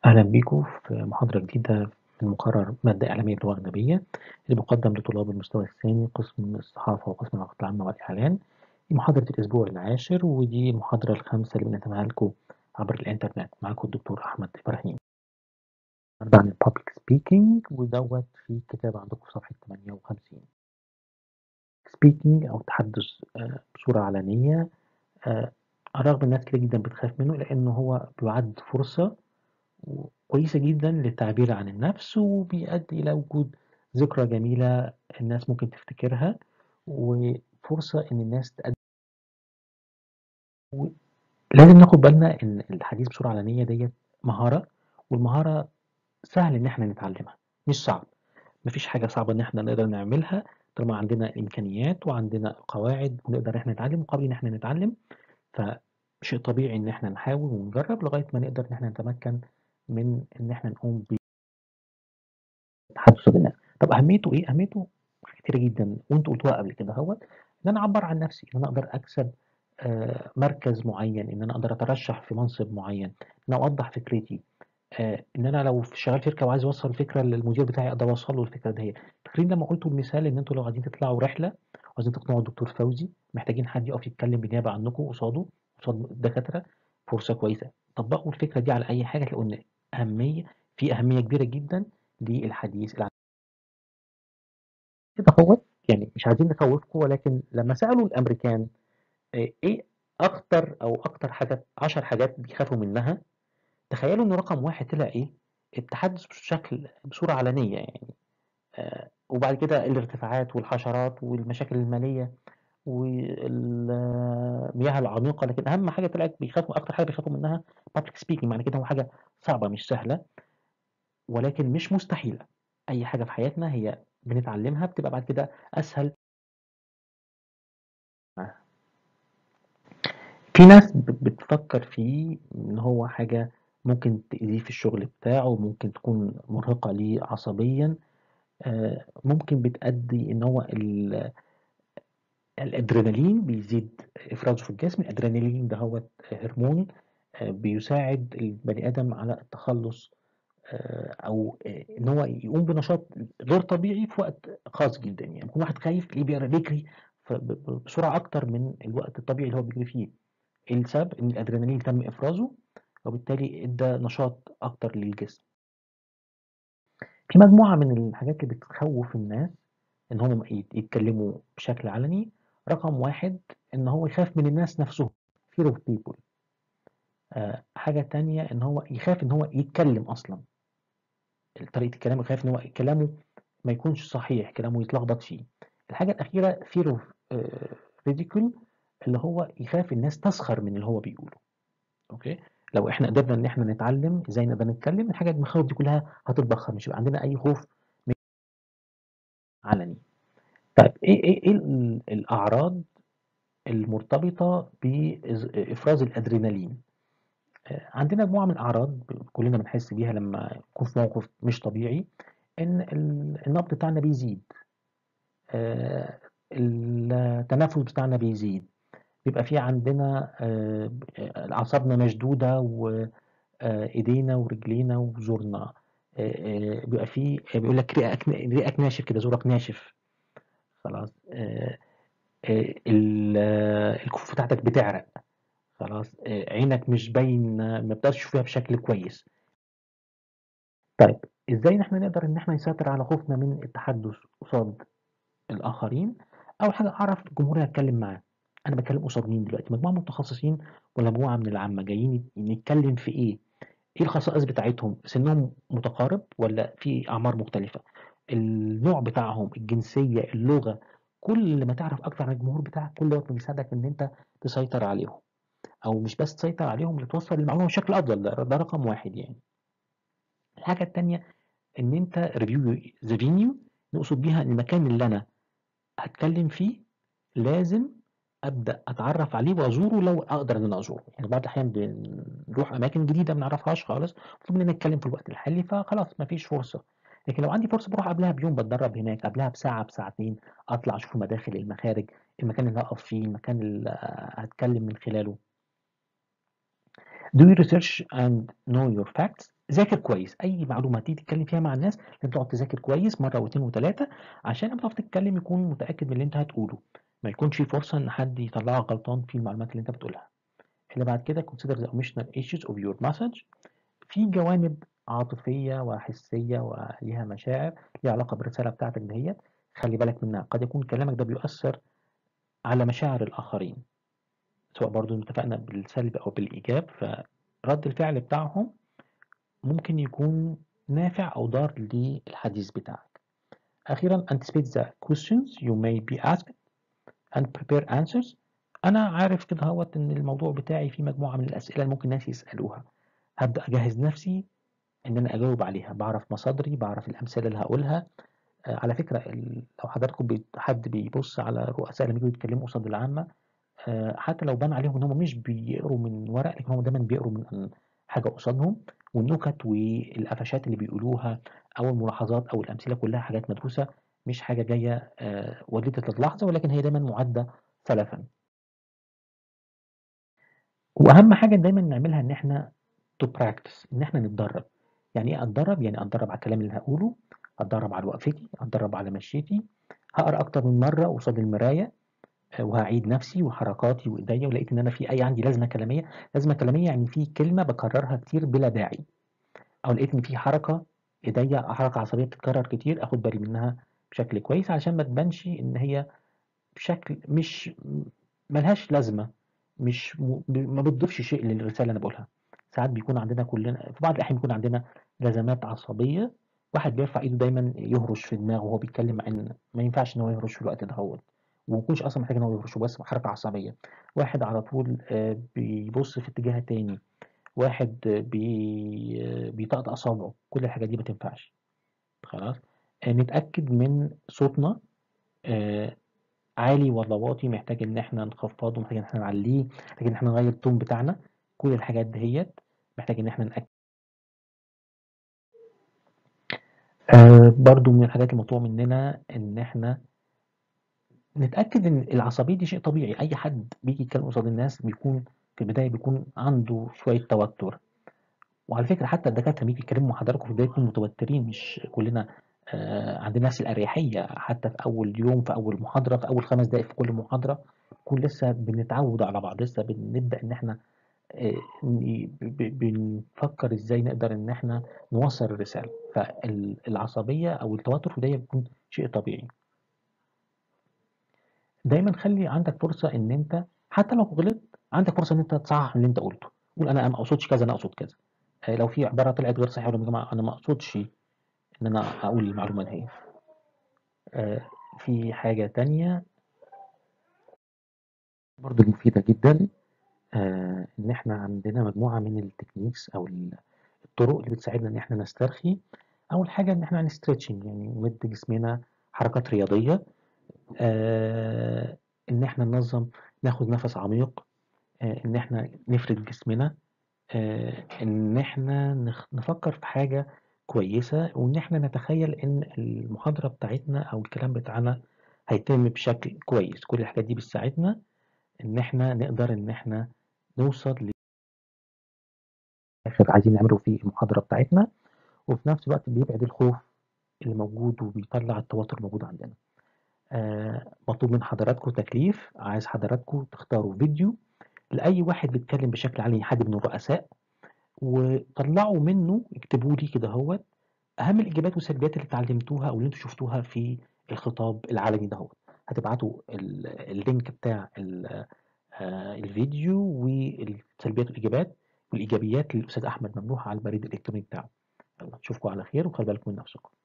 أهلا بيكم في محاضرة جديدة من مقرر مادة إعلامية باللغة الأجنبية اللي بقدم لطلاب المستوى الثاني قسم الصحافة وقسم العلاقات العامة والإعلان دي محاضرة الأسبوع العاشر ودي المحاضرة الخامسة اللي بنتمها لكم عبر الإنترنت معاكم الدكتور أحمد إبراهيم النهارده عن البابليك سبيكينج ودوت في كتاب عندكم في صفحة 58 سبيكينج أو التحدث آه، بصورة علنية آه، على الرغم الناس كتير جدا بتخاف منه لأنه هو بيعد فرصة كويسة جدا للتعبير عن النفس وبيؤدي إلى وجود ذكرى جميلة الناس ممكن تفتكرها وفرصة إن الناس تقدم لازم ناخد بالنا إن الحديث بصورة علنية ديت مهارة والمهارة سهل إن إحنا نتعلمها مش صعب مفيش حاجة صعبة إن إحنا نقدر نعملها طالما عندنا الإمكانيات وعندنا قواعد ونقدر إحنا نتعلم وقبل إن إحنا نتعلم فشيء طبيعي إن إحنا نحاول ونجرب لغاية ما نقدر إن إحنا نتمكن من إن إحنا نقوم بتحدث الناس طب أهميته إيه؟ أهميته كتيرة جدا وأنتوا قلتوها قبل كده اهوت إن أنا أعبر عن نفسي إن أنا أقدر أكسب آه، مركز معين إن أنا أقدر أترشح في منصب معين إن أنا أوضح فكرتي آه، إن أنا لو في شغال شركة وعايز أوصل الفكرة للمدير بتاعي أقدر أوصل له الفكرة دي فاكرين لما قلتوا المثال إن أنتوا لو عايزين تطلعوا رحلة وعايزين تقنعوا الدكتور فوزي محتاجين حد يقف يتكلم بالنيابة عنكم قصاده قصاد الدكاترة فرصة كويسة طبقوا الفكرة دي على أي حاجة تلاقوا إن أهمية في أهمية كبيرة جدا للحديث العن كده هو يعني مش عايزين نخوفكم ولكن لما سألوا الأمريكان آه، إيه أكتر أو أكتر حاجات 10 حاجات بيخافوا منها تخيلوا إن رقم واحد طلع إيه؟ التحدث بشكل بصورة علنية يعني آه، وبعد كده الارتفاعات والحشرات والمشاكل المالية والمياه العميقة لكن أهم حاجة طلعت بيخافوا أكتر حاجة بيخافوا منها public speaking معنى كده هو حاجة صعبة مش سهلة ولكن مش مستحيلة أي حاجة في حياتنا هي بنتعلمها بتبقى بعد كده أسهل في ناس ب- بتفكر فيه إن هو حاجة ممكن تأذيه في الشغل بتاعه ممكن تكون مرهقة ليه عصبيا آه، ممكن بتأدي إن هو ال- الأدرينالين بيزيد إفرازه في الجسم الأدرينالين ده هو هرمون آه، بيساعد البني آدم على التخلص آه، أو آه، إن هو يقوم بنشاط غير طبيعي في وقت خاص جدا يعني يكون واحد خايف تلاقيه بيقرا- بيجري ف- ب- ب- بسرعة أكتر من الوقت الطبيعي اللي هو بيجري فيه إيه السبب إن الأدرينالين تم إفرازه وبالتالي إدى نشاط أكتر للجسم في مجموعة من الحاجات اللي بتخوف الناس إن هم يت- يتكلموا بشكل علني رقم واحد إن هو يخاف من الناس نفسهم fear of people آه حاجة تانية إن هو يخاف إن هو يتكلم أصلا طريقة الكلام يخاف إن هو كلامه ما يكونش صحيح كلامه يتلخبط فيه الحاجة الأخيرة fear of آه ridicule اللي هو يخاف الناس تسخر من اللي هو بيقوله أوكي لو إحنا قدرنا إن إحنا نتعلم إزاي نقدر نتكلم الحاجات المخاوف دي كلها هتتبخر مش هيبقى عندنا أي خوف من علني طيب إيه إيه إيه ال- الأعراض المرتبطة بإفراز الأدرينالين آه، عندنا مجموعة من الأعراض كلنا بنحس بيها لما نكون في موقف مش طبيعي إن ال- النبض بتاعنا بيزيد آه، التنفس بتاعنا بيزيد بيبقى في عندنا آه، آه، أعصابنا مشدودة وإيدينا ورجلينا وزورنا آه، آه، بيبقى في بيقول لك رئك رئك ناشف كده زورك ناشف خلاص آه، آه، ال- آه، الكفوف بتاعتك بتعرق خلاص آه، عينك مش باين ما بتقدرش تشوفها بشكل كويس طيب ازاي ان احنا نقدر ان احنا نسيطر على خوفنا من التحدث قصاد الاخرين اول حاجه اعرف الجمهور اللي هتكلم معاه انا بتكلم قصاد مين دلوقتي مجموعه من المتخصصين ولا مجموعه من العامه جايين نتكلم في ايه ايه الخصائص بتاعتهم سنهم متقارب ولا في اعمار مختلفه النوع بتاعهم الجنسيه اللغه كل ما تعرف اكتر عن الجمهور بتاعك كل ده بيساعدك ان انت تسيطر عليهم او مش بس تسيطر عليهم لتوصل المعلومه بشكل افضل ده, ده رقم واحد يعني الحاجه التانيه ان انت ريفيو ذا فينيو نقصد بيها ان المكان اللي انا هتكلم فيه لازم ابدا اتعرف عليه وازوره لو اقدر ان انا ازوره يعني بعض الاحيان بنروح اماكن جديده ما نعرفهاش خالص مطلوب مننا نتكلم في الوقت الحالي فخلاص ما فيش فرصه لكن لو عندي فرصه بروح قبلها بيوم بتدرب هناك قبلها بساعه بساعتين اطلع اشوف المداخل المخارج المكان اللي هقف فيه المكان اللي هتكلم من خلاله Do you research and know your facts ذاكر كويس اي معلومه تيجي تتكلم فيها مع الناس لازم تقعد تذاكر كويس مره واثنين وثلاثه عشان لما تعرف تتكلم يكون متاكد من اللي انت هتقوله ما يكونش في فرصه ان حد يطلعك غلطان في المعلومات اللي انت بتقولها اللي بعد كده consider the emotional issues of your message في جوانب عاطفيه وحسيه وليها مشاعر ليها علاقه بالرساله بتاعتك دهيت خلي بالك منها قد يكون كلامك ده بيؤثر على مشاعر الاخرين سواء برضو اتفقنا بالسلب او بالايجاب فرد الفعل بتاعهم ممكن يكون نافع أو ضار للحديث بتاعك. أخيرا anticipate the questions you may be asked and prepare answers. أنا عارف كده هوت إن الموضوع بتاعي فيه مجموعة من الأسئلة اللي ممكن الناس يسألوها. هبدأ أجهز نفسي إن أنا أجاوب عليها، بعرف مصادري، بعرف الأمثلة اللي هقولها. آه على فكرة لو حضراتكم بي حد بيبص على رؤساء لما يجوا يتكلموا قصاد العامة آه حتى لو بان عليهم إن هم مش بيقروا من ورق لكن هم دايما بيقروا من حاجة قصادهم والنكت والقفشات اللي بيقولوها او الملاحظات او الامثله كلها حاجات مدروسه مش حاجه جايه وليده اللحظه ولكن هي دايما معده سلفا واهم حاجه دايما نعملها ان احنا تو براكتس ان احنا نتدرب يعني ايه اتدرب يعني اتدرب على الكلام اللي هقوله اتدرب على وقفتي اتدرب على مشيتي هقرا اكتر من مره قصاد المرايه وهعيد نفسي وحركاتي وايديا ولقيت ان انا في اي عندي لازمه كلاميه لازمه كلاميه يعني في كلمه بكررها كتير بلا داعي او لقيت ان في حركه ايديا حركه عصبيه بتتكرر كتير اخد بالي منها بشكل كويس عشان ما تبانش ان هي بشكل مش ملهاش لازمه مش م... ما بتضيفش شيء للرساله اللي انا بقولها ساعات بيكون عندنا كلنا في بعض الاحيان بيكون عندنا لازمات عصبيه واحد بيرفع ايده دايما يهرش في دماغه وهو بيتكلم مع ان ما ينفعش ان هو يهرش في الوقت دهوت وما يكونش اصلا محتاج ان هو يهرش بس حركه عصبيه واحد على طول بيبص في اتجاه تاني واحد بي بيطقطق اصابعه كل الحاجات دي ما تنفعش خلاص نتاكد من صوتنا آه عالي ولا واطي محتاج ان احنا نخفضه محتاج ان احنا نعليه محتاج ان احنا نغير التون بتاعنا كل الحاجات دهيت محتاج ان احنا نأكد آه برضو من الحاجات المطلوبة مننا ان احنا نتأكد ان العصبية دي شيء طبيعي اي حد بيجي يتكلم قصاد الناس بيكون في البداية بيكون عنده شوية توتر وعلى فكرة حتى الدكاترة بيجي يتكلموا مع حضراتكم في البداية يكونوا متوترين مش كلنا آه عندنا نفس الأريحية حتى في أول يوم في أول محاضرة في أول خمس دقايق في كل محاضرة نكون لسه بنتعود على بعض لسه بنبدأ إن إحنا آه بنفكر إزاي نقدر إن إحنا نوصل الرسالة فالعصبية أو التوتر في البداية بيكون شيء طبيعي دايما خلي عندك فرصة إن أنت حتى لو غلطت عندك فرصه ان انت تصحح اللي انت قلته قول انا ما اقصدش كذا انا اقصد كذا لو في عباره طلعت غير صحيحه يا جماعه انا ما اقصدش ان انا اقول المعلومه دي في حاجه تانية برضو مفيده جدا ان احنا عندنا مجموعه من التكنيكس او الطرق اللي بتساعدنا ان احنا نسترخي اول حاجه ان احنا نعمل ستريتشنج يعني نمد جسمنا حركات رياضيه ان احنا ننظم ناخد نفس عميق ان احنا نفرد جسمنا ان احنا نفكر في حاجة كويسة وان احنا نتخيل ان المحاضرة بتاعتنا او الكلام بتاعنا هيتم بشكل كويس كل الحاجات دي بتساعدنا ان احنا نقدر ان احنا نوصل ل اخر عايزين نعمله في المحاضرة بتاعتنا وفي نفس الوقت بيبعد الخوف اللي موجود وبيطلع التوتر الموجود عندنا آه مطلوب من حضراتكم تكليف عايز حضراتكم تختاروا فيديو لأي واحد بيتكلم بشكل علني حد من الرؤساء وطلعوا منه اكتبوا لي كده هوت أهم الإيجابيات والسلبيات اللي اتعلمتوها أو اللي أنتوا شفتوها في الخطاب العلني ده هوت هتبعتوا اللينك بتاع الفيديو والسلبيات والإيجابيات والإيجابيات للأستاذ أحمد ممنوح على البريد الإلكتروني بتاعه يلا نشوفكم على خير وخلي بالكم من نفسكم